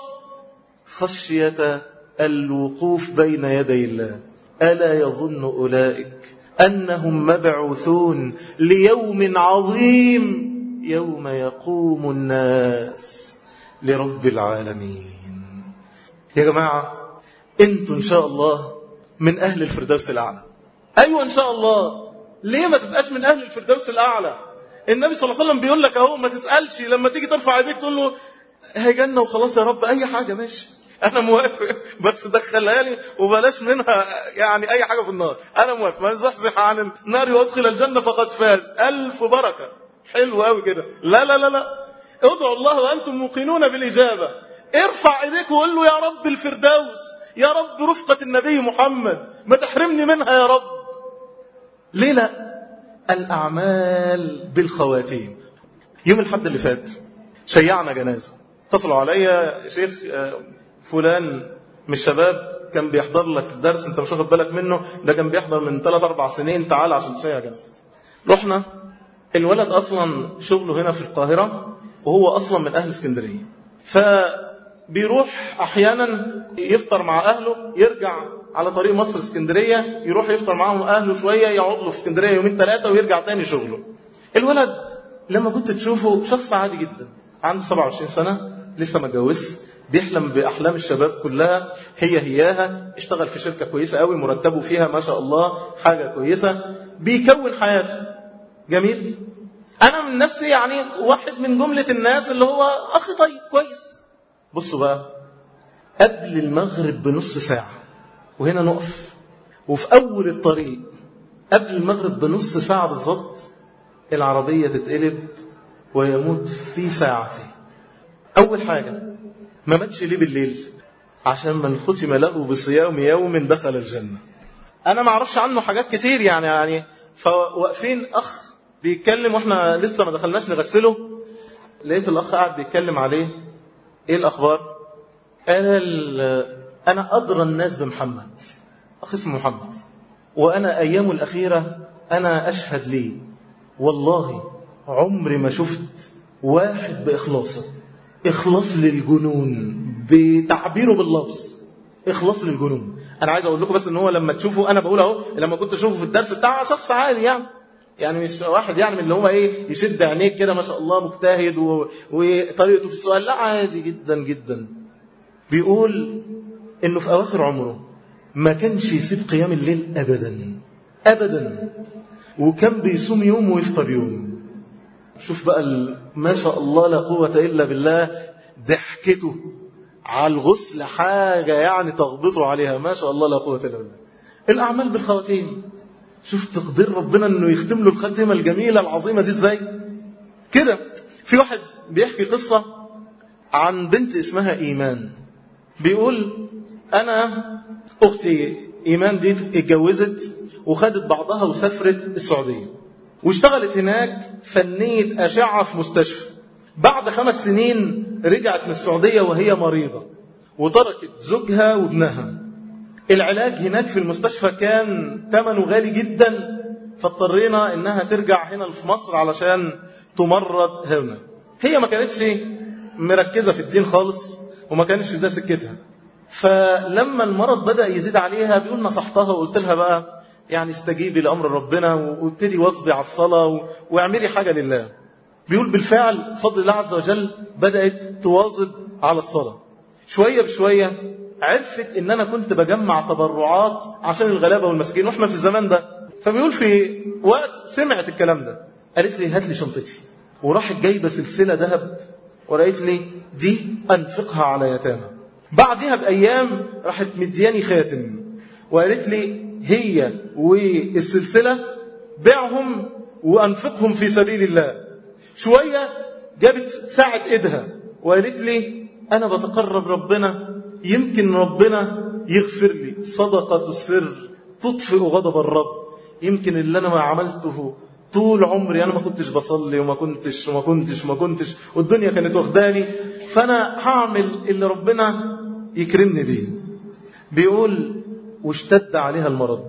خشية الوقوف بين يدي الله ألا يظن أولئك أنهم مبعوثون ليوم عظيم يوم يقوم الناس لرب العالمين يا جماعة انتوا ان شاء الله من أهل الفردوس الأعلى أيوة إن شاء الله ليه ما تبقاش من أهل الفردوس الأعلى النبي صلى الله عليه وسلم بيقول لك أهو ما تسألش لما تيجي ترفع ايديك تقول له هي جنة وخلاص يا رب أي حاجة ماشي أنا موافق بس دخلها لي وبلاش منها يعني أي حاجة في النار أنا موافق ما يزحزح عن النار وادخل الجنة فقد فاز ألف بركة حلو قوي كده لا لا لا لا ادعوا الله وأنتم موقنون بالإجابة ارفع ايديك وقول له يا رب الفردوس يا رب رفقة النبي محمد ما تحرمني منها يا رب ليه لا الأعمال بالخواتيم يوم الحد اللي فات شيعنا جنازة اتصلوا عليا شيخ فلان من الشباب كان بيحضر لك درس انت مش واخد بالك منه ده كان بيحضر من 3 4 سنين تعال عشان تشيع جلسة رحنا الولد اصلا شغله هنا في القاهرة وهو اصلا من اهل اسكندرية فبيروح احيانا يفطر مع اهله يرجع على طريق مصر اسكندرية يروح يفطر معاهم اهله شوية يقعد له في اسكندرية يومين ثلاثة ويرجع تاني شغله الولد لما كنت تشوفه شخص عادي جدا عنده 27 سنة لسه ما اتجوزش بيحلم بأحلام الشباب كلها هي هياها اشتغل في شركة كويسة قوي مرتبه فيها ما شاء الله حاجة كويسة بيكون حياته جميل أنا من نفسي يعني واحد من جملة الناس اللي هو أخ طيب كويس بصوا بقى قبل المغرب بنص ساعة وهنا نقف وفي أول الطريق قبل المغرب بنص ساعة بالظبط العربية تتقلب ويموت في ساعته أول حاجة ما ماتش ليه بالليل عشان من ختم له بصيام يوم دخل الجنة أنا ما اعرفش عنه حاجات كتير يعني يعني فواقفين أخ بيتكلم وإحنا لسه ما دخلناش نغسله لقيت الأخ قاعد بيتكلم عليه إيه الأخبار قال أنا أدرى الناس بمحمد أخ اسمه محمد وأنا أيامه الأخيرة أنا أشهد ليه والله عمري ما شفت واحد بإخلاصه إخلاص للجنون بتعبيره باللفظ إخلاص للجنون أنا عايز أقول لكم بس إن هو لما تشوفه أنا بقول أهو لما كنت أشوفه في الدرس بتاعه شخص عادي يعني يعني مش واحد يعني من اللي هو ايه يشد عينيك كده ما شاء الله مجتهد و... وطريقته في السؤال لا عادي جدا جدا بيقول انه في اواخر عمره ما كانش يسيب قيام الليل ابدا ابدا وكان بيصوم يوم ويفطر يوم شوف بقى ال... ما شاء الله لا قوة إلا بالله ضحكته على الغسل حاجة يعني تغبطه عليها ما شاء الله لا قوة إلا بالله الأعمال بالخواتيم شوف تقدير ربنا أنه يختم له الخاتمة الجميلة العظيمة دي إزاي كده في واحد بيحكي قصة عن بنت اسمها إيمان بيقول أنا أختي إيمان دي اتجوزت وخدت بعضها وسافرت السعودية واشتغلت هناك فنية أشعة في مستشفى بعد خمس سنين رجعت من السعودية وهي مريضة وتركت زوجها وابنها العلاج هناك في المستشفى كان ثمنه غالي جدا فاضطرينا انها ترجع هنا في مصر علشان تمرض هنا هي ما كانتش مركزة في الدين خالص وما كانش ده سكتها فلما المرض بدأ يزيد عليها بيقول نصحتها وقلت لها بقى يعني استجيبي لأمر ربنا وابتدي واصبي على الصلاة واعملي حاجة لله بيقول بالفعل فضل الله عز وجل بدأت تواظب على الصلاة شوية بشوية عرفت ان انا كنت بجمع تبرعات عشان الغلابة والمساكين واحنا في الزمان ده فبيقول في وقت سمعت الكلام ده قالت لي هات لي شنطتي وراحت جايبة سلسلة ذهب ورأيت لي دي أنفقها على يتامى بعدها بأيام راحت مدياني خاتم وقالت لي هي والسلسلة بيعهم وأنفقهم في سبيل الله شوية جابت ساعة إيدها وقالت لي أنا بتقرب ربنا يمكن ربنا يغفر لي صدقة السر تطفئ غضب الرب يمكن اللي أنا ما عملته طول عمري أنا ما كنتش بصلي وما كنتش وما كنتش وما كنتش والدنيا كانت واخداني فأنا هعمل اللي ربنا يكرمني بيه بيقول واشتد عليها المرض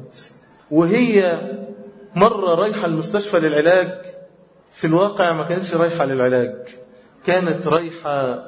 وهي مرة رايحة المستشفى للعلاج في الواقع ما كانتش رايحة للعلاج كانت رايحة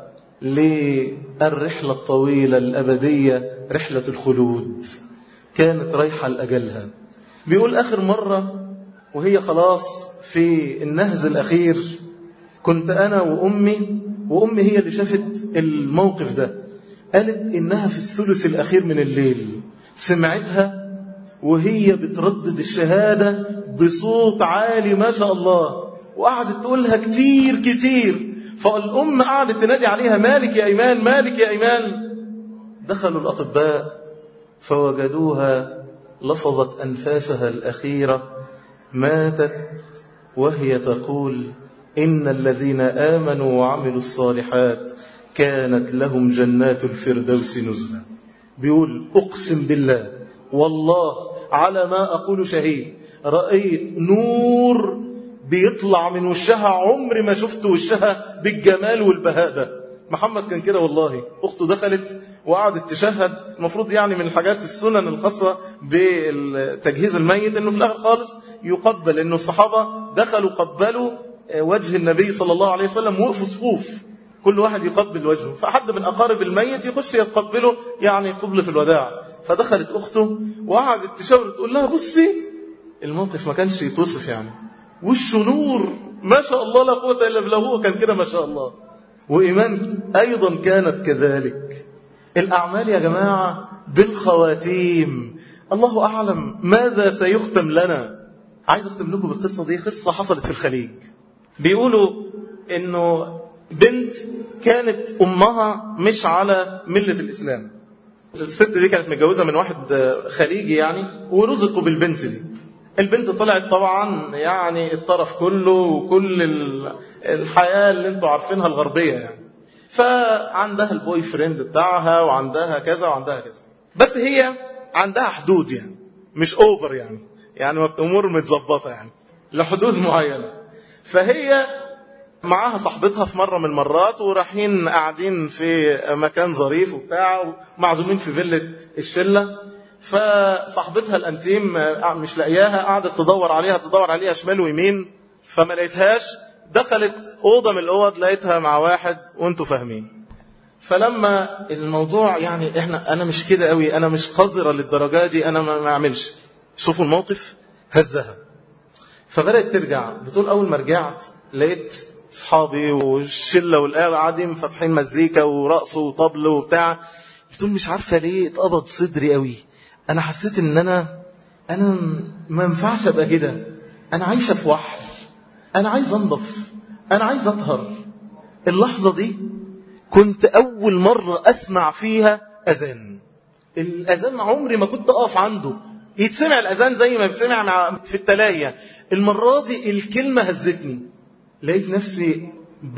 للرحلة الطويلة الأبدية رحلة الخلود كانت رايحة لأجلها بيقول آخر مرة وهي خلاص في النهز الأخير كنت أنا وأمي وأمي هي اللي شافت الموقف ده قالت إنها في الثلث الأخير من الليل سمعتها وهي بتردد الشهادة بصوت عالي ما شاء الله وقعدت تقولها كتير كتير فالأم قعدت تنادي عليها مالك يا إيمان مالك يا إيمان دخلوا الأطباء فوجدوها لفظت أنفاسها الأخيرة ماتت وهي تقول إن الذين آمنوا وعملوا الصالحات كانت لهم جنات الفردوس نزلا بيقول أقسم بالله والله على ما أقول شهيد رأيت نور بيطلع من وشها عمري ما شفت وشها بالجمال والبهاء ده محمد كان كده والله أخته دخلت وقعدت تشهد المفروض يعني من الحاجات السنن الخاصة بتجهيز الميت انه في الاخر خالص يقبل انه الصحابة دخلوا قبلوا وجه النبي صلى الله عليه وسلم وقفوا صفوف كل واحد يقبل وجهه فحد من أقارب الميت يخش يتقبله يعني قبلة الوداع فدخلت أخته وقعدت تشاور تقول لها بصي الموقف ما كانش يتوصف يعني وشه نور ما شاء الله لا قوة إلا بالله هو كان كده ما شاء الله وإيمان أيضا كانت كذلك الأعمال يا جماعة بالخواتيم الله أعلم ماذا سيختم لنا عايز أختم لكم بالقصة دي قصة حصلت في الخليج بيقولوا إنه بنت كانت أمها مش على ملة الإسلام الست دي كانت متجوزة من واحد خليجي يعني ورزقوا بالبنت دي البنت طلعت طبعا يعني الطرف كله وكل الحياة اللي انتوا عارفينها الغربية يعني فعندها البوي فريند بتاعها وعندها كذا وعندها كذا بس هي عندها حدود يعني مش اوفر يعني يعني امور متظبطه يعني لحدود معينه فهي معاها صاحبتها في مرة من المرات ورايحين قاعدين في مكان ظريف وبتاع ومعزومين في فيلة الشلة فصاحبتها الانتيم مش لاقياها قعدت تدور عليها تدور عليها شمال ويمين فما لقيتهاش دخلت أوضة من الأوض لقيتها مع واحد وانتوا فاهمين فلما الموضوع يعني احنا انا مش كده قوي انا مش قذرة للدرجة دي انا ما اعملش شوفوا الموقف هزها فبدأت ترجع بتقول اول ما رجعت لقيت اصحابي والشله والآل قاعدين فاتحين مزيكا ورقص وطبل وبتاع بتقول مش عارفه ليه اتقبض صدري قوي انا حسيت ان انا انا ما ينفعش ابقى كده انا عايشه في وحل انا عايز انضف انا عايز اطهر اللحظه دي كنت اول مره اسمع فيها اذان الاذان عمري ما كنت اقف عنده يتسمع الاذان زي ما بيسمع في التلايه المره دي الكلمه هزتني لقيت نفسي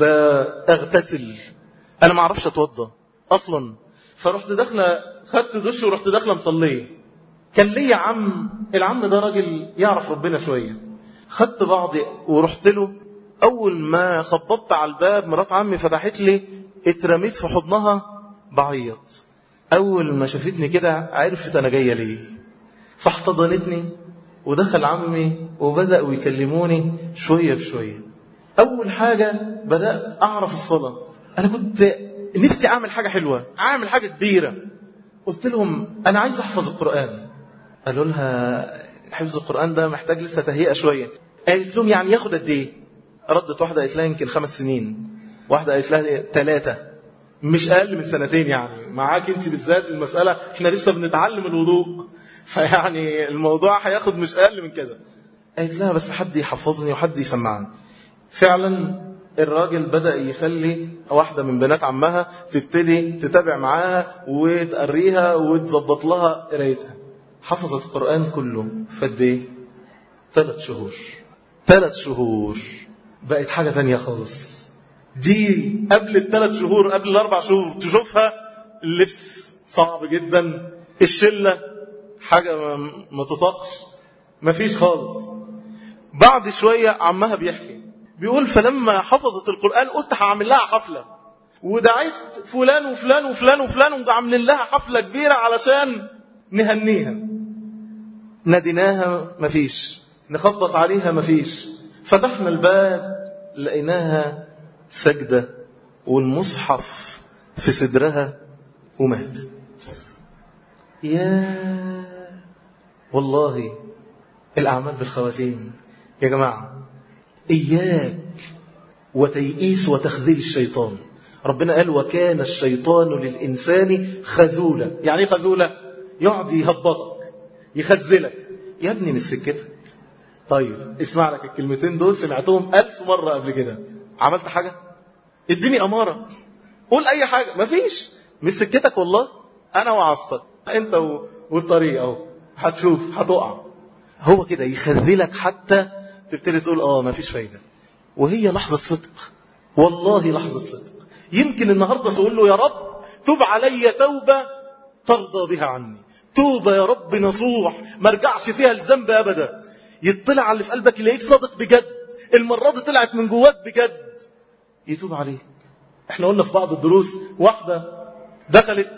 بغتسل انا ما اعرفش اتوضى اصلا فرحت داخله خدت دش ورحت داخله مصليه كان ليا عم العم ده راجل يعرف ربنا شويه خدت بعضي ورحت له اول ما خبطت على الباب مرات عمي فتحت لي اترميت في حضنها بعيط اول ما شافتني كده عرفت انا جايه ليه فاحتضنتني ودخل عمي وبداوا يكلموني شويه بشويه أول حاجة بدأت أعرف الصلاة أنا كنت نفسي أعمل حاجة حلوة أعمل حاجة كبيرة قلت لهم أنا عايز أحفظ القرآن قالوا لها حفظ القرآن ده محتاج لسه تهيئة شوية قالت لهم يعني ياخد قد إيه ردت واحدة قالت لها يمكن خمس سنين واحدة قالت لها ثلاثة مش أقل من سنتين يعني معاك أنت بالذات المسألة إحنا لسه بنتعلم الوضوء فيعني الموضوع هياخد مش أقل من كذا قالت لها بس حد يحفظني وحد يسمعني فعلا الراجل بدأ يخلي واحدة من بنات عمها تبتدي تتابع معاها وتقريها وتظبط لها قرايتها حفظت القرآن كله فد ايه ثلاث شهور ثلاث شهور بقت حاجة تانية خالص دي قبل الثلاث شهور قبل الاربع شهور تشوفها اللبس صعب جدا الشلة حاجة ما تطاقش مفيش خالص بعد شوية عمها بيحكي بيقول فلما حفظت القرآن قلت هعمل لها حفلة ودعيت فلان وفلان وفلان وفلان وعاملين لها حفلة كبيرة علشان نهنيها ناديناها مفيش نخبط عليها مفيش فتحنا الباب لقيناها سجدة والمصحف في صدرها وماتت يا والله الأعمال بالخواتيم يا جماعة إياك وتيئيس وتخذيل الشيطان ربنا قال وكان الشيطان للإنسان خذولا يعني ايه خذولا يقعد يهبطك يخذلك يا ابني من سكتك طيب اسمع لك الكلمتين دول سمعتهم ألف مرة قبل كده عملت حاجة اديني أمارة قول أي حاجة مفيش من سكتك والله أنا وعصتك أنت والطريق أهو هتشوف هتقع هو كده يخذلك حتى تبتدي تقول اه ما فيش فايدة وهي لحظة صدق والله لحظة صدق يمكن النهاردة تقول له يا رب تب علي توبة ترضى بها عني توبة يا رب نصوح ما ارجعش فيها الذنب أبدا يطلع على اللي في قلبك يلاقيك صادق بجد المرة دي طلعت من جواك بجد يتوب عليك احنا قلنا في بعض الدروس واحدة دخلت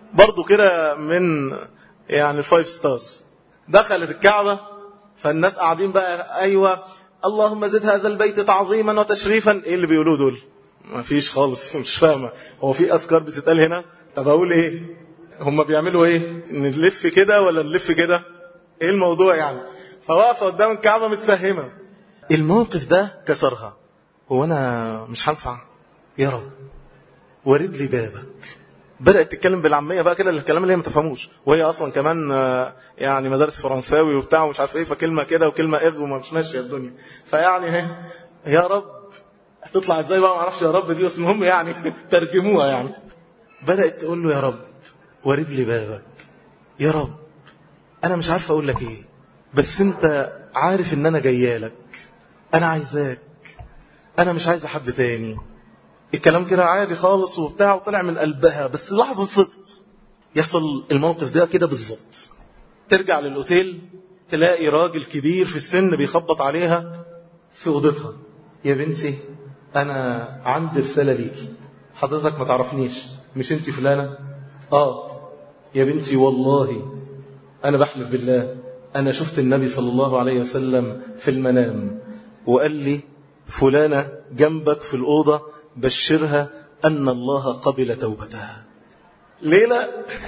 برضو كده من يعني الفايف ستارز دخلت الكعبة فالناس قاعدين بقى أيوة اللهم زد هذا البيت تعظيما وتشريفا ايه اللي بيقولوه دول ما فيش خالص مش فاهمة هو في أذكار بتتقال هنا طب أقول ايه هم بيعملوا ايه نلف كده ولا نلف كده ايه الموضوع يعني فواقفة قدام الكعبة متسهمة الموقف ده كسرها هو أنا مش هنفع يا رب ورد لي بابك بدأت تتكلم بالعامية بقى كده الكلام اللي هي ما تفهموش وهي أصلا كمان يعني مدارس فرنساوي وبتاع ومش عارف ايه فكلمة كده وكلمة إغ وما مش ماشية الدنيا فيعني هي يا رب هتطلع ازاي بقى ما اعرفش يا رب دي بس المهم يعني ترجموها يعني بدأت تقول له يا رب ورد لي بابك يا رب أنا مش عارف أقول لك إيه بس أنت عارف إن أنا جايالك أنا عايزاك أنا مش عايز حد تاني الكلام كده عادي خالص وبتاع وطلع من قلبها بس لحظة صدق يحصل الموقف ده كده بالظبط ترجع للأوتيل تلاقي راجل كبير في السن بيخبط عليها في أوضتها يا بنتي أنا عندي رسالة ليكي حضرتك ما تعرفنيش مش انت فلانة آه يا بنتي والله أنا بحلف بالله أنا شفت النبي صلى الله عليه وسلم في المنام وقال لي فلانة جنبك في الأوضة بشرها أن الله قبل توبتها ليلة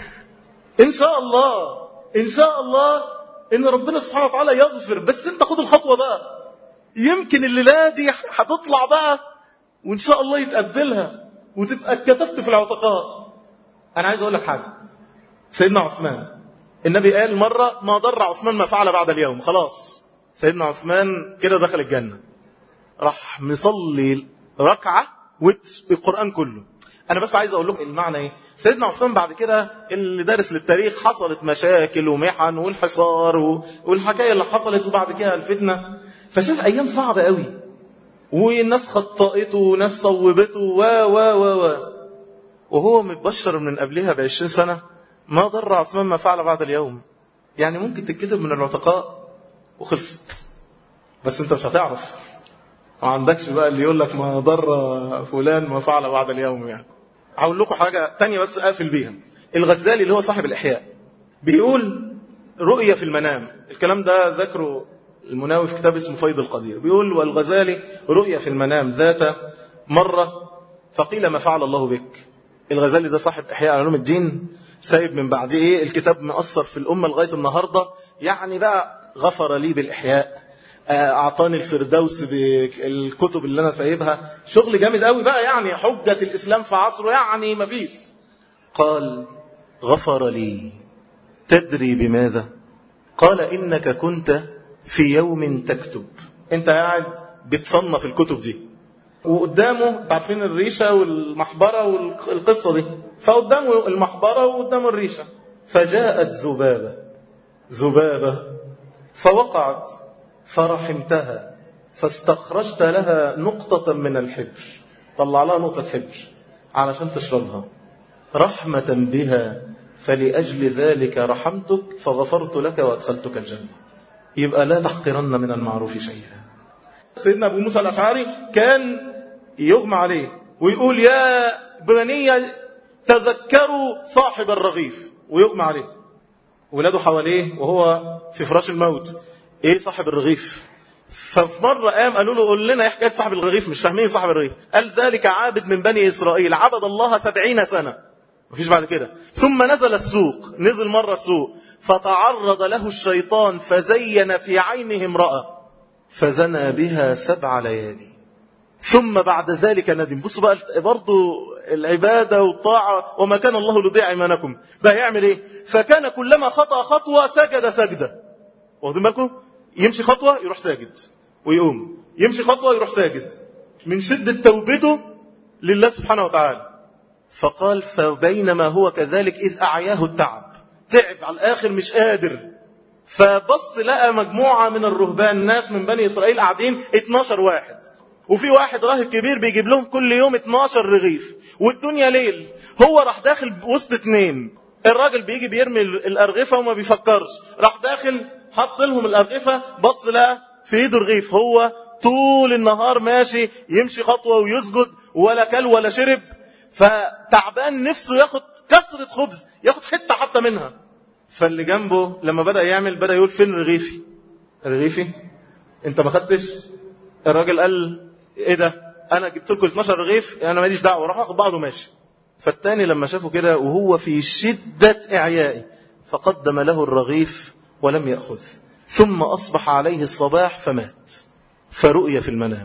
إن شاء الله إن شاء الله إن ربنا سبحانه وتعالى يغفر بس أنت خد الخطوة بقى يمكن الليلة دي هتطلع بقى وإن شاء الله يتقبلها وتبقى كتبت في العتقاء أنا عايز أقول لك حاجة سيدنا عثمان النبي قال مرة ما ضر عثمان ما فعل بعد اليوم خلاص سيدنا عثمان كده دخل الجنة راح مصلي ركعة والقرآن كله أنا بس عايز أقول لكم المعنى إيه سيدنا عثمان بعد كده اللي دارس للتاريخ حصلت مشاكل ومحن والحصار والحكاية اللي حصلت وبعد كده الفتنة فشاف أيام صعبة قوي والناس خطأته وناس صوبته و و و و وهو متبشر من قبلها بعشرين سنة ما ضر عثمان ما فعل بعد اليوم يعني ممكن تتكتب من العتقاء وخلصت بس انت مش هتعرف ما عندكش بقى اللي يقول لك ما ضر فلان ما فعل بعد اليوم يعني هقول لكم حاجة تانية بس أقفل بيها الغزالي اللي هو صاحب الإحياء بيقول رؤية في المنام الكلام ده ذكره المناوي في كتاب اسمه فيض القدير بيقول والغزالي رؤية في المنام ذات مرة فقيل ما فعل الله بك الغزالي ده صاحب إحياء علوم الدين سايب من بعد ايه الكتاب مأثر في الأمة لغاية النهاردة يعني بقى غفر لي بالإحياء أعطاني الفردوس بالكتب اللي أنا سايبها شغل جامد قوي بقى يعني حجة الإسلام في عصره يعني مفيش قال غفر لي تدري بماذا قال إنك كنت في يوم تكتب انت قاعد بتصنف الكتب دي وقدامه تعرفين الريشة والمحبرة والقصة دي فقدامه المحبرة وقدامه الريشة فجاءت ذبابة ذبابة فوقعت فرحمتها فاستخرجت لها نقطة من الحبر طلع لها نقطة حبر علشان تشربها رحمة بها فلأجل ذلك رحمتك فغفرت لك وأدخلتك الجنة يبقى لا تحقرن من المعروف شيئا سيدنا أبو موسى الأشعري كان يغمى عليه ويقول يا بني تذكروا صاحب الرغيف ويغمى عليه ولاده حواليه وهو في فراش الموت ايه صاحب الرغيف ففي مرة قام قالوا له قول لنا ايه حكاية صاحب الرغيف مش فاهمين صاحب الرغيف قال ذلك عابد من بني إسرائيل عبد الله سبعين سنة مفيش بعد كده ثم نزل السوق نزل مرة السوق فتعرض له الشيطان فزين في عينه امرأة فزنى بها سبع ليالي ثم بعد ذلك ندم بصوا بقى برضو العبادة والطاعة وما كان الله لضيع ايمانكم بقى يعمل ايه فكان كلما خطأ خطوة سجد سجدة واخدين بالكم يمشي خطوة يروح ساجد ويقوم يمشي خطوة يروح ساجد من شدة توبته لله سبحانه وتعالى فقال فبينما هو كذلك إذ أعياه التعب تعب على الآخر مش قادر فبص لقى مجموعة من الرهبان ناس من بني إسرائيل قاعدين 12 واحد وفي واحد راهب كبير بيجيب لهم كل يوم 12 رغيف والدنيا ليل هو راح داخل وسط اتنين الراجل بيجي بيرمي الأرغفة وما بيفكرش راح داخل حط لهم الأرغفة بص لقى في ايده رغيف هو طول النهار ماشي يمشي خطوة ويسجد ولا كل ولا شرب فتعبان نفسه ياخد كسرة خبز ياخد حتة حتى منها فاللي جنبه لما بدأ يعمل بدأ يقول فين رغيفي رغيفي انت ما خدتش الراجل قال ايه ده انا جبت لكم 12 رغيف انا ماليش دعوه راح اخد بعضه ماشي فالتاني لما شافه كده وهو في شدة إعيائه فقدم له الرغيف ولم يأخذ ثم أصبح عليه الصباح فمات فرؤي في المنام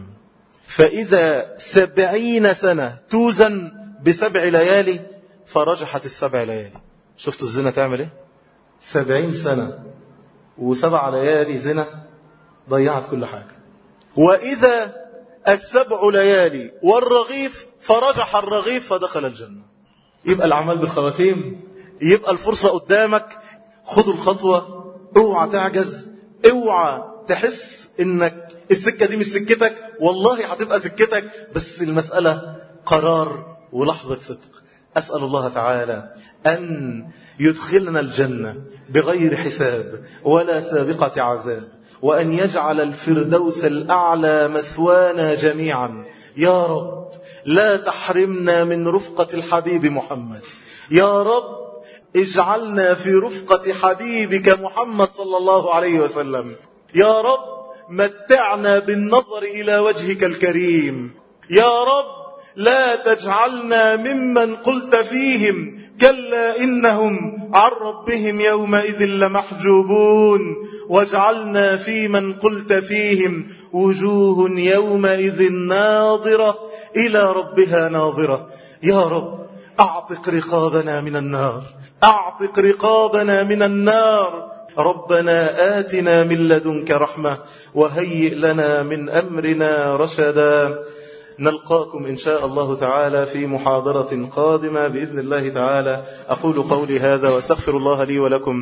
فإذا سبعين سنة توزن بسبع ليالي فرجحت السبع ليالي شفت الزنا تعمل ايه سبعين سنة وسبع ليالي زنا ضيعت كل حاجة وإذا السبع ليالي والرغيف فرجح الرغيف فدخل الجنة يبقى العمل بالخواتيم يبقى الفرصة قدامك خذوا الخطوة اوعى تعجز اوعى تحس انك السكة دي مش سكتك والله هتبقى سكتك بس المسألة قرار ولحظة صدق أسأل الله تعالى أن يدخلنا الجنة بغير حساب ولا سابقة عذاب وأن يجعل الفردوس الأعلى مثوانا جميعا يا رب لا تحرمنا من رفقة الحبيب محمد يا رب اجعلنا في رفقة حبيبك محمد صلى الله عليه وسلم يا رب متعنا بالنظر إلى وجهك الكريم يا رب لا تجعلنا ممن قلت فيهم كلا إنهم عن ربهم يومئذ لمحجوبون واجعلنا في من قلت فيهم وجوه يومئذ ناظرة إلى ربها ناظرة يا رب أعتق رقابنا من النار أعتق رقابنا من النار ربنا آتنا من لدنك رحمة وهيئ لنا من أمرنا رشدا نلقاكم إن شاء الله تعالى في محاضرة قادمة بإذن الله تعالى أقول قولي هذا واستغفر الله لي ولكم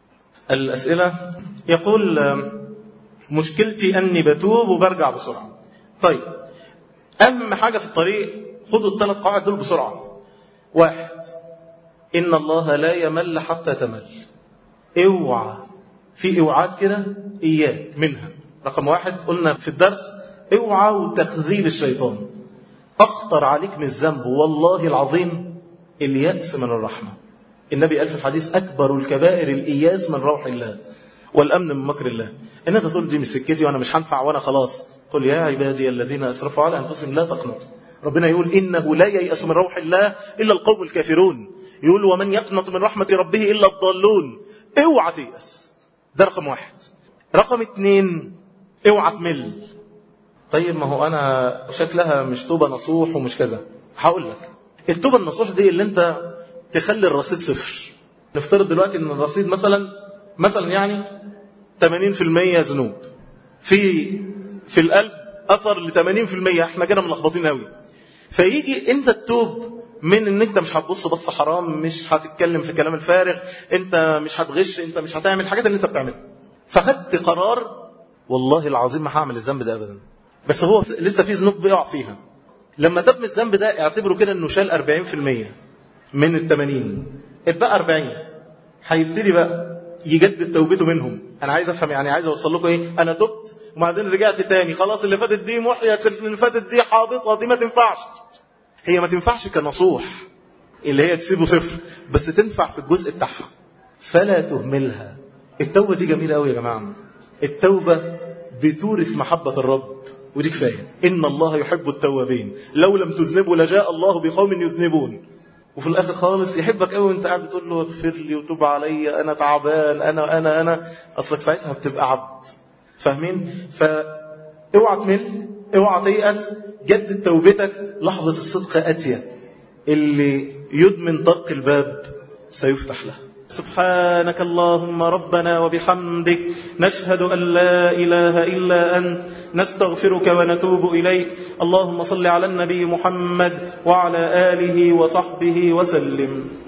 الأسئلة يقول مشكلتي أني بتوب وبرجع بسرعة طيب أهم حاجة في الطريق خذوا الثلاث قواعد دول بسرعة واحد إن الله لا يمل حتى تمل اوعى في اوعاد كده إياك منها رقم واحد قلنا في الدرس اوعى وتخذيل الشيطان أخطر عليك من الذنب والله العظيم اليأس من الرحمة النبي قال في الحديث أكبر الكبائر الإياس من روح الله والأمن من مكر الله إن أنت تقول دي مش سكتي وأنا مش هنفع وأنا خلاص قل يا عبادي الذين أسرفوا على أنفسهم لا تقنطوا ربنا يقول إنه لا ييأس من روح الله إلا القوم الكافرون يقول ومن يقنط من رحمة ربه إلا الضالون اوعى تيأس ده رقم واحد رقم اتنين اوعى تمل طيب ما هو أنا شكلها مش توبة نصوح ومش كذا هقول لك التوبة النصوح دي اللي انت تخلي الرصيد صفر نفترض دلوقتي ان الرصيد مثلا مثلا يعني 80% ذنوب في في القلب اثر ل 80% احنا كده ملخبطين قوي فيجي انت تتوب من ان انت مش هتبص بص حرام مش هتتكلم في كلام الفارغ انت مش هتغش انت مش هتعمل الحاجات اللي انت بتعملها فخدت قرار والله العظيم ما هعمل الذنب ده ابدا بس هو لسه في ذنوب بيقع فيها لما تم الذنب ده اعتبره كده انه شال 40% من ال 80 اتبقى 40 هيبتدي بقى يجدد توبته منهم انا عايز افهم يعني عايز اوصل لكم ايه انا تبت وبعدين رجعت تاني خلاص اللي فاتت دي محية اللي فاتت دي حابطة دي ما تنفعش هي ما تنفعش كنصوح اللي هي تسيبه صفر بس تنفع في الجزء بتاعها فلا تهملها التوبة دي جميلة قوي يا جماعة التوبة بتورث محبة الرب ودي كفاية إن الله يحب التوابين لو لم تذنبوا لجاء الله بقوم يذنبون وفي الآخر خالص يحبك قوي وانت قاعد بتقول له اغفر لي وتوب علي أنا تعبان أنا أنا أنا أصلك ساعتها بتبقى عبد فاهمين فاوعى تمل اوعى تيأس جدد توبتك لحظة الصدق أتية اللي يدمن طرق الباب سيفتح له سبحانك اللهم ربنا وبحمدك نشهد أن لا إله إلا أنت نستغفرك ونتوب إليك اللهم صل على النبي محمد وعلى آله وصحبه وسلم